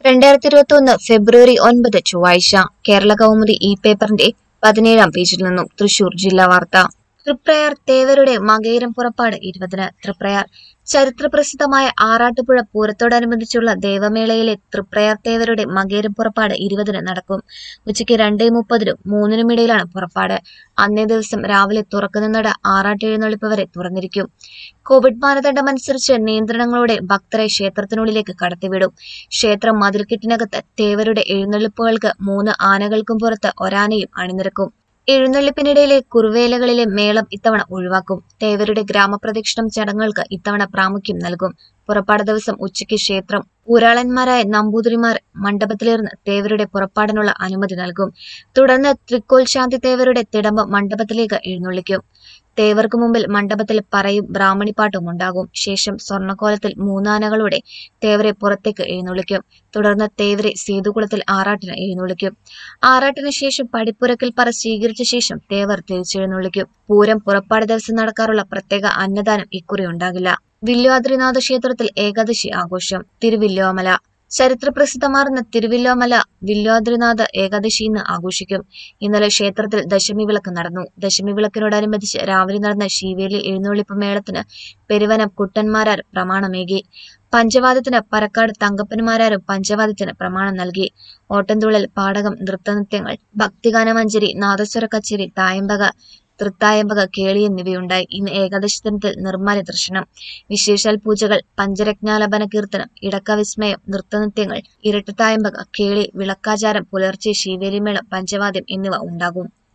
രണ്ടായിരത്തി ഇരുപത്തി ഒന്ന് ഫെബ്രുവരി ഒൻപത് ചൊവ്വാഴ്ച കേരള കൗമുദി ഇ പേപ്പറിന്റെ പതിനേഴാം പേജിൽ നിന്നും തൃശൂർ ജില്ലാ വാർത്ത തൃപ്രയാർ തേവരുടെ മകയിരം പുറപ്പാട് ഇരുപതിന് തൃപ്രയാർ ചരിത്രപ്രസിദ്ധമായ ആറാട്ടുപുഴ പൂരത്തോടനുബന്ധിച്ചുള്ള ദേവമേളയിലെ തൃപ്രയാർ തേവരുടെ മകയിരം പുറപ്പാട് ഇരുപതിന് നടക്കും ഉച്ചയ്ക്ക് രണ്ടേ മുപ്പതിനും മൂന്നിനും ഇടയിലാണ് പുറപ്പാട് അന്നേ ദിവസം രാവിലെ തുറക്കുന്ന നട ആറാട്ടെഴുന്നള്ളിപ്പ് വരെ തുറന്നിരിക്കും കോവിഡ് മാനദണ്ഡമനുസരിച്ച് നിയന്ത്രണങ്ങളോടെ ഭക്തരെ ക്ഷേത്രത്തിനുള്ളിലേക്ക് കടത്തിവിടും ക്ഷേത്രം മതിൽക്കെട്ടിനകത്ത് തേവരുടെ എഴുന്നള്ളിപ്പുകൾക്ക് മൂന്ന് ആനകൾക്കും പുറത്ത് ഒരാനയും അണിനിരക്കും എഴുന്നള്ളിപ്പിനിടയിലെ കുറുവേലകളിലെ മേളം ഇത്തവണ ഒഴിവാക്കും തേവരുടെ ഗ്രാമപ്രദക്ഷിണം ചടങ്ങുകൾക്ക് ഇത്തവണ പ്രാമുഖ്യം നൽകും പുറപ്പാട് ദിവസം ഉച്ചയ്ക്ക് ക്ഷേത്രം ഊരാളന്മാരായ നമ്പൂതിരിമാർ മണ്ഡപത്തിലിരുന്ന് തേവരുടെ പുറപ്പാടിനുള്ള അനുമതി നൽകും തുടർന്ന് തൃക്കോൽ ശാന്തി തേവരുടെ തിടമ്പ് മണ്ഡപത്തിലേക്ക് എഴുന്നള്ളിക്കും തേവർക്ക് മുമ്പിൽ മണ്ഡപത്തിൽ പറയും ബ്രാഹ്മണിപ്പാട്ടും ഉണ്ടാകും ശേഷം സ്വർണ്ണക്കോലത്തിൽ മൂന്നാനകളോടെ തേവരെ പുറത്തേക്ക് എഴുന്നള്ളിക്കും തുടർന്ന് തേവരെ സേതുകുളത്തിൽ ആറാട്ടിന് എഴുന്നള്ളിക്കും ആറാട്ടിന് ശേഷം പടിപ്പുരക്കിൽ പറ സ്വീകരിച്ച ശേഷം തേവർ തിരിച്ചെഴുന്നള്ളിക്കും പൂരം പുറപ്പാട് ദിവസം നടക്കാറുള്ള പ്രത്യേക അന്നദാനം ഇക്കുറി ഉണ്ടാകില്ല വില്വാദ്രിനാഥ ക്ഷേത്രത്തിൽ ഏകാദശി ആഘോഷം തിരുവില്ലോമല ചരിത്രപ്രസിദ്ധമാർന്ന തിരുവില്ലോമല വില്വാദ്രിനാഥ ഏകാദശി ഇന്ന് ആഘോഷിക്കും ഇന്നലെ ക്ഷേത്രത്തിൽ ദശമി വിളക്ക് നടന്നു ദശമി വിളക്കിനോടനുബന്ധിച്ച് രാവിലെ നടന്ന ശീവേലി എഴുന്നള്ളിപ്പ് മേളത്തിന് പെരുവനം കുട്ടന്മാരാർ പ്രമാണമേകി പഞ്ചവാദ്യത്തിന് പരക്കാട് തങ്കപ്പന്മാരാരും പഞ്ചവാദ്യത്തിന് പ്രമാണം നൽകി ഓട്ടംതുള്ളൽ പാടകം നൃത്തനൃത്യങ്ങൾ ഭക്തിഗാനമഞ്ജരി നാദസ്വര കച്ചേരി തായമ്പക തൃത്തായമ്പക കേളി എന്നിവയുണ്ടായി ഇന്ന് ഏകാദശി ദിനത്തിൽ നിർമ്മാല്യ ദർശനം വിശേഷാൽ പൂജകൾ പഞ്ചരജ്ഞാലപന കീർത്തനം ഇടക്കവിസ്മയം നൃത്തനൃത്യങ്ങൾ ഇരട്ടത്തായമ്പക കേളി വിളക്കാചാരം പുലർച്ചെ ശീവേലിമേളം പഞ്ചവാദ്യം എന്നിവ ഉണ്ടാകും